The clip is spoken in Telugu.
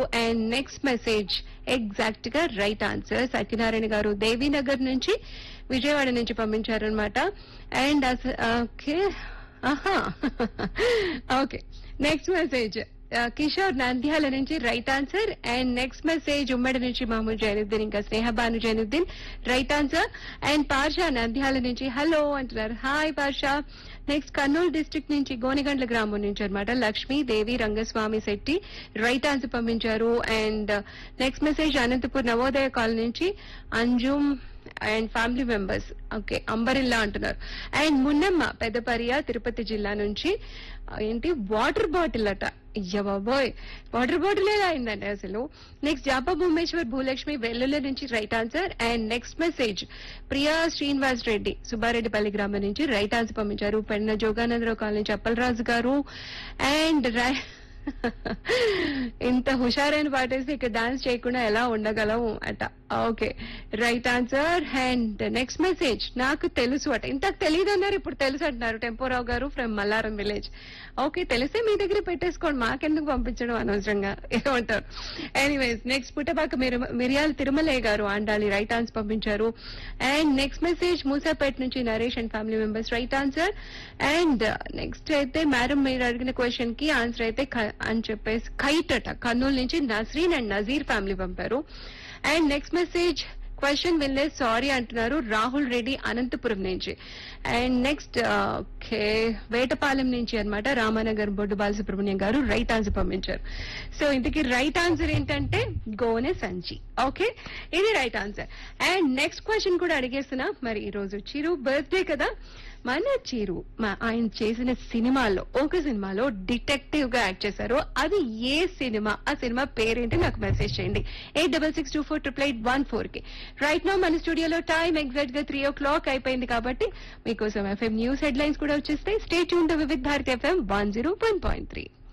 అండ్ నెక్స్ట్ మెసేజ్ ఎగ్జాక్ట్ గా రైట్ ఆన్సర్ సత్యనారాయణ గారు దేవీనగర్ నుంచి విజయవాడ నుంచి పంపించారు అనమాట అండ్ ఓకే ఆహా okay next message Kishore Nandyal నుంచి right answer and next message ఉమ్మడి నుంచి మహమూద్ జైనుద్దీన్ ఇంకా Snehabanu Zainuddin right answer and Parsha Nandyal నుంచి హలో అంటున్నారు hi Parsha next Kurnool district నుంచి గోనిగండ్ల గ్రామం నుంచి అనమాట లక్ష్మీ దేవి రంగస్వామి శెట్టి రైట్ ఆన్సర్ పంపించారు and next message Anantapur Navodaya colony నుంచి Anjum and family members okay umbrella అంటున్నారు అండ్ మున్నమ్మ పెద్దపరియ తిరుపతి జిల్లా నుంచి ఆ, ఏంటి వాటర్ బాటిల్ అట అయ్య బాబోయ్ వాటర్ బాటిల్ ఎలా అయిందండి అసలు నెక్స్ట్ జాపా భూమేశ్వర్ భూలక్ష్మి వెల్లుల నుంచి right answer and next message Priya Srinivas Reddy Subbareddypalli గ్రామం నుంచి రైట్ ఆన్సర్ పంపించారు పెన్న జోగానందరావు కాలనీ నుంచి అప్పలరాజు గారు అండ్ రై- ఇంత హుషారైన పాటేసి ఇక్కడ డాన్స్ చేయకుండా ఎలా ఉండగలం అట okay right answer and next message నాకు తెలుసు అట ఇంతకు తెలియదు అన్నారు ఇప్పుడు తెలుసు అంటున్నారు టెంపోరావు గారు ఫ్రమ్ మల్లారం విలేజ్ ఓకే తెలిస్తే మీ దగ్గర పెట్టేసుకోండి మాకెందుకు పంపించడం అనవసరంగా ఏమంటారు ఎనీవేస్ నెక్స్ట్ పుట్టపాక మిరు- మిరియాల తిరుమలయ్య గారు ఆండాలి రైట్ ఆన్సర్ పంపించారు అండ్ నెక్స్ట్ మెసేజ్ మూసాపేట నుంచి Naresh and family members right answer and next అయితే మేడం మీరు అడిగిన క్వశ్చన్ కి ఆన్సర్ అయితే క- అని చెప్పేసి కైట్ అట కర్నూలు నుంచి నస్రీన్ అండ్ నజీర్ ఫ్యామిలీ పంపారు అండ్ నెక్స్ట్ మెసేజ్ క్వశ్చన్ వినలేదు సారీ అంటున్నారు రాహుల్ రెడ్డి అనంతపురం నుంచి అండ్ నెక్స్ట్ ఓకే వేటపాలెం నుంచి అన్నమాట రామానగర్ బొడ్డు బాలసుబ్రహ్మణ్యం గారు రైట్ ఆన్సర్ పంపించారు సో ఇంతకీ రైట్ ఆన్సర్ ఏంటంటే గోనె సంచి ఓకే ఇది right answer and next question కూడా అడిగేస్తున్నా మరి ఈ రోజు చిరు బర్త్డే కదా మన చిరు మా- ఆయన చేసిన సినిమాలో ఒక సినిమాలో డిటెక్టివ్ గా యాక్ట్ చేశారు అది ఏ సినిమా ఆ సినిమా పేరేంటి నాకు మెసేజ్ చేయండి eight double six two four triple eight one four కి రైట్ నో మన స్టూడియోలో టైం ఎగ్జాక్ట్ గా త్రీ ఓ క్లాక్ అయిపోయింది కాబట్టి మీకోసం ఎఫ్ఎం న్యూస్ హెడ్ లైన్స్ కూడా వచ్చేస్తాయి stay tune to Vividh Bharati FM one zero one point three